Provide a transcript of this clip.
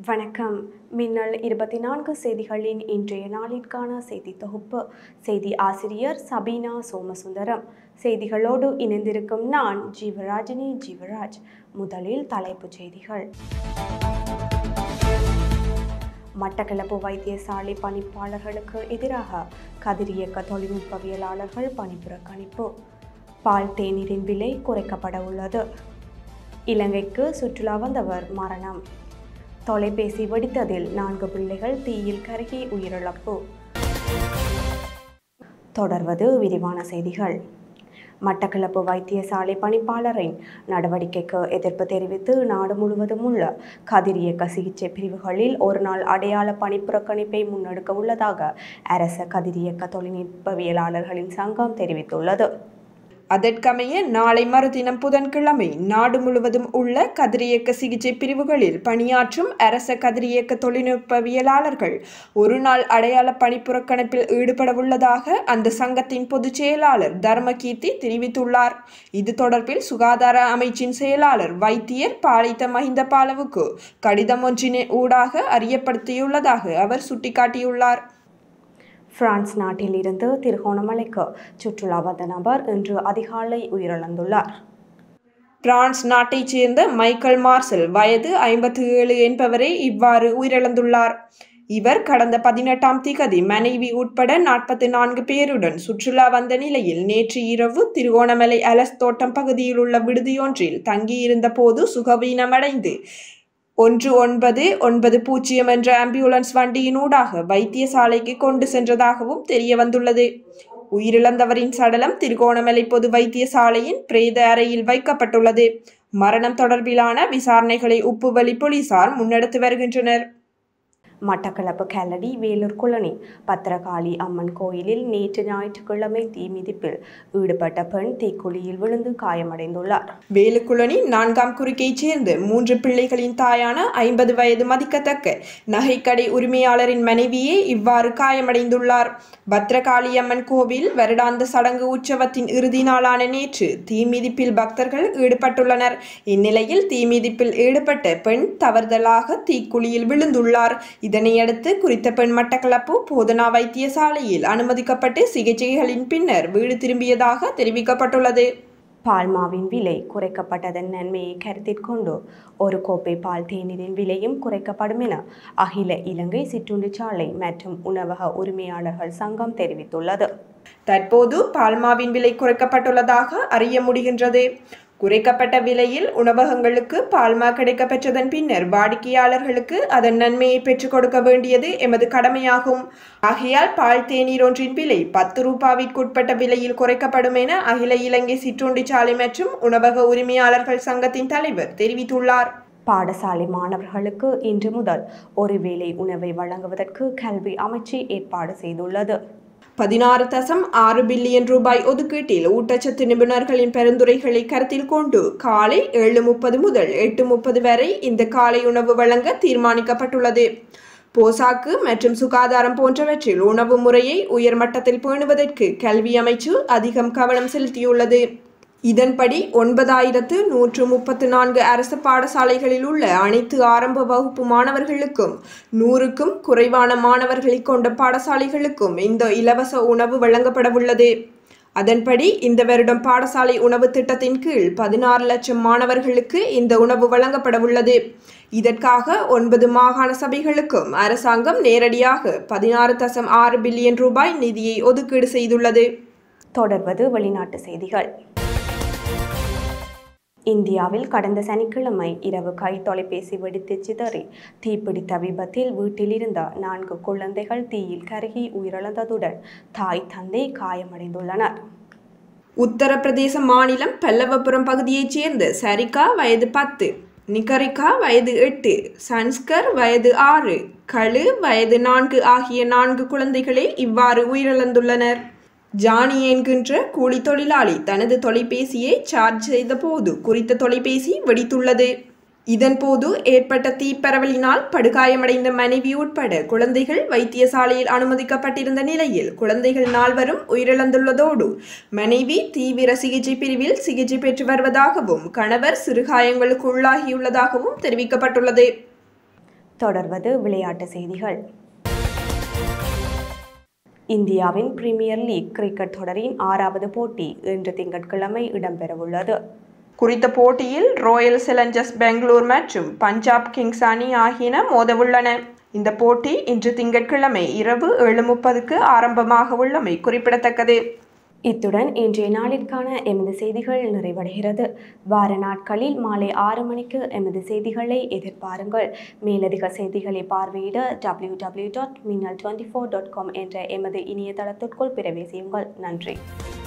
வணக்கம் மின்னல் இருபத்தி நான்கு செய்திகளின் இன்றைய நாளிற்கான செய்தி தொகுப்பு செய்தி ஆசிரியர் சபீனா சோமசுந்தரம் செய்திகளோடு இணைந்திருக்கும் நான் ஜீவராஜினி ஜீவராஜ் முதலில் தலைப்புச் செய்திகள் மட்டக்களப்பு வைத்தியசாலை பணிப்பாளர்களுக்கு எதிராக கதிரியக்க தொழில்நுட்பவியலாளர்கள் பணிப்புறக்கணிப்பு பால் தேநீரின் விலை குறைக்கப்பட உள்ளது இலங்கைக்கு சுற்றுலா வந்தவர் மரணம் தொலைபேசி வெடித்ததில் நான்கு பிள்ளைகள் தீயில் கருகி உயிரிழப்பு தொடர்வது விரிவான செய்திகள் மட்டக்களப்பு வைத்தியசாலை பணிப்பாளரின் நடவடிக்கைக்கு எதிர்ப்பு தெரிவித்து நாடு முழுவதும் உள்ள கதிரியக்க சிகிச்சை பிரிவுகளில் ஒரு நாள் அடையாள பணிப்புறக்கணிப்பை முன்னெடுக்க உள்ளதாக அரச கதிரியக்க தொழில்நுட்பவியலாளர்களின் சங்கம் தெரிவித்துள்ளது அதற்கமைய நாளை மறுதினம் புதன்கிழமை நாடு முழுவதும் உள்ள கதிரியக்க சிகிச்சை பிரிவுகளில் பணியாற்றும் அரச கதிரியக்க தொழில்நுட்பவியலாளர்கள் ஒரு நாள் அடையாள பணிப்புறக்கணிப்பில் ஈடுபடவுள்ளதாக அந்த சங்கத்தின் பொதுச் செயலாளர் தர்மகீர்த்தி தெரிவித்துள்ளார் இது தொடர்பில் சுகாதார அமைச்சின் செயலாளர் வைத்தியர் பாலித்த மஹிந்த பாலவுக்கு கடிதம் ஒன்றினை ஊடாக அறியப்படுத்தியுள்ளதாக அவர் சுட்டிக்காட்டியுள்ளார் பிரான்ஸ் நாட்டில் இருந்து திருகோணமலைக்கு சுற்றுலா வந்த நபர் இன்று அதிகாலை உயிரிழந்துள்ளார் பிரான்ஸ் நாட்டைச் சேர்ந்த மைக்கேல் மார்சல் வயது ஐம்பத்தி ஏழு என்பவரே இவ்வாறு உயிரிழந்துள்ளார் இவர் கடந்த பதினெட்டாம் திகதி மனைவி உட்பட நாற்பத்தி நான்கு பேருடன் சுற்றுலா வந்த நிலையில் நேற்று இரவு திருகோணமலை அலஸ் தோட்டம் பகுதியில் உள்ள விடுதியொன்றில் தங்கியிருந்த போது சுகவீனமடைந்து ஒன்று ஒன்பது ஒன்பது பூஜ்ஜியம் என்ற ஆம்புலன்ஸ் வண்டியினூடாக வைத்தியசாலைக்கு கொண்டு சென்றதாகவும் தெரிய வந்துள்ளது உயிரிழந்தவரின் சடலம் திருகோணமலை பொது வைத்தியசாலையின் பிரேத அறையில் வைக்கப்பட்டுள்ளது மரணம் தொடர்பிலான விசாரணைகளை உப்புவலி போலீசார் முன்னெடுத்து வருகின்றனர் மட்டக்களப்பு கல்லடி வேலூர் குளனி பத்திரகாளி அம்மன் கோயிலில் நேற்று ஞாயிற்றுக்கிழமை தீ மிதிப்பில் ஈடுபட்ட பெண் தீக்குழியில் விழுந்து காயமடைந்துள்ளார் வேலுக்குளனி நான்காம் குறுக்கைச் சேர்ந்த மூன்று பிள்ளைகளின் தாயான ஐம்பது வயது மதிக்கத்தக்க நகைக்கடை உரிமையாளரின் மனைவியே இவ்வாறு காயமடைந்துள்ளார் பத்ரகாளியம்மன் கோவில் வருடாந்த சடங்கு உற்சவத்தின் இறுதி நாளான நேற்று தீமிதிப்பில் பக்தர்கள் ஈடுபட்டுள்ளனர் இந்நிலையில் தீமிதிப்பில் ஈடுபட்ட பெண் தவறுதலாக தீக்குழியில் விழுந்துள்ளார் இதனையடுத்து குறித்த பெண் மட்டக்களப்பு போதனா வைத்தியசாலையில் அனுமதிக்கப்பட்டு சிகிச்சைகளின் பின்னர் வீடு திரும்பியதாக தெரிவிக்கப்பட்டுள்ளது பால்மாவின் விலை குறைக்கப்பட்டதன் நன்மையை கருத்தில் கொண்டு ஒரு கோப்பை பால் தேநீரின் விலையும் குறைக்கப்படும் என அகில இலங்கை சிற்றுண்டிச்சாலை மற்றும் உணவக உரிமையாளர்கள் சங்கம் தெரிவித்துள்ளது தற்போது பால்மாவின் விலை குறைக்கப்பட்டுள்ளதாக அறிய முடிகின்றது குறைக்கப்பட்ட விலையில் உணவகங்களுக்கு பால்மா கிடைக்கப்பெற்றதன் பின்னர் வாடிக்கையாளர்களுக்கு அதன் நன்மையை பெற்றுக் கொடுக்க வேண்டியது எமது கடமையாகும் ஆகையால் பால் தேநீர் ஒன்றின் விலை பத்து ரூபாவிற்குட்பட்ட விலையில் குறைக்கப்படும் என அகில இலங்கை சிற்றுண்டிச்சாலை மற்றும் உணவக உரிமையாளர்கள் சங்கத்தின் தலைவர் தெரிவித்துள்ளார் பாடசாலை மாணவர்களுக்கு இன்று முதல் ஒருவேளை உணவை வழங்குவதற்கு கல்வி அமைச்சு ஏற்பாடு செய்துள்ளது பதினாறு தசம் ஆறு பில்லியன் ரூபாய் ஒதுக்கீட்டில் ஊட்டச்சத்து நிபுணர்களின் பரிந்துரைகளை கருத்தில் கொண்டு காலை ஏழு முப்பது முதல் எட்டு முப்பது வரை இந்த காலை உணவு வழங்க தீர்மானிக்கப்பட்டுள்ளது போசாக்கு மற்றும் சுகாதாரம் போன்றவற்றில் உணவு முறையை உயர்மட்டத்தில் பேணுவதற்கு கல்வி அமைச்சு அதிகம் கவனம் செலுத்தியுள்ளது இதன்படி ஒன்பதாயிரத்து நூற்று முப்பத்து நான்கு அரசு பாடசாலைகளில் உள்ள அனைத்து ஆரம்ப வகுப்பு மாணவர்களுக்கும் நூறுக்கும் குறைவான மாணவர்களை கொண்ட பாடசாலைகளுக்கும் இந்த இலவச உணவு வழங்கப்படவுள்ளது அதன்படி இந்த வருடம் பாடசாலை உணவு திட்டத்தின் கீழ் பதினாறு லட்சம் மாணவர்களுக்கு இந்த உணவு வழங்கப்படவுள்ளது இதற்காக ஒன்பது மாகாண சபைகளுக்கும் அரசாங்கம் நேரடியாக பதினாறு தசம் ஆறு பில்லியன் ரூபாய் நிதியை ஒதுக்கீடு செய்துள்ளது தொடர்வது வெளிநாட்டு செய்திகள் இந்தியாவில் கடந்த சனிக்கிழமை இரவு கை தொலைபேசி வெடித்து சிதறி தீப்பிடித்த விபத்தில் வீட்டில் இருந்த நான்கு குழந்தைகள் தீயில் கருகி உயிரிழந்ததுடன் தாய் தந்தை காயமடைந்துள்ளனர் உத்தரப்பிரதேச மாநிலம் பல்லவபுரம் பகுதியைச் சேர்ந்த சரிகா வயது பத்து நிகரிகா வயது எட்டு சன்ஸ்கர் வயது ஆறு கழு வயது நான்கு ஆகிய நான்கு குழந்தைகளே இவ்வாறு உயிரிழந்துள்ளனர் ஜானி என்கின்ற கூலி தொழிலாளி தனது தொலைபேசியை சார்ஜ் செய்தபோது குறித்த தொலைபேசி வெடித்துள்ளது இதன்போது ஏற்பட்ட தீப்பரவலினால் படுகாயமடைந்த மனைவி உட்பட குழந்தைகள் வைத்தியசாலையில் அனுமதிக்கப்பட்டிருந்த நிலையில் குழந்தைகள் நால்வரும் உயிரிழந்துள்ளதோடு மனைவி தீவிர சிகிச்சை பிரிவில் சிகிச்சை பெற்று வருவதாகவும் கணவர் சிறுகாயங்களுக்கு உள்ளாகியுள்ளதாகவும் தெரிவிக்கப்பட்டுள்ளது தொடர்வது விளையாட்டு செய்திகள் இந்தியாவின் பிரீமியர் லீக் கிரிக்கெட் தொடரின் ஆறாவது போட்டி இன்று திங்கட்கிழமை இடம்பெறவுள்ளது குறித்த போட்டியில் ராயல் சேலஞ்சர்ஸ் பெங்களூர் மற்றும் பஞ்சாப் கிங்ஸ் அணி ஆகியன மோதவுள்ளன இந்த போட்டி இன்று திங்கட்கிழமை இரவு ஏழு முப்பதுக்கு ஆரம்பமாக உள்ளமை குறிப்பிடத்தக்கது இத்துடன் இன்றைய நாளிற்கான எமது செய்திகள் நிறைவடைகிறது வார நாட்களில் மாலை ஆறு மணிக்கு எமது செய்திகளை எதிர்பாருங்கள் மேலதிக செய்திகளை பார்வையிட W W dot Minnal twenty four dot com என்ற எமது இணையதளத்திற்குள் பிரவேசியுங்கள் நன்றி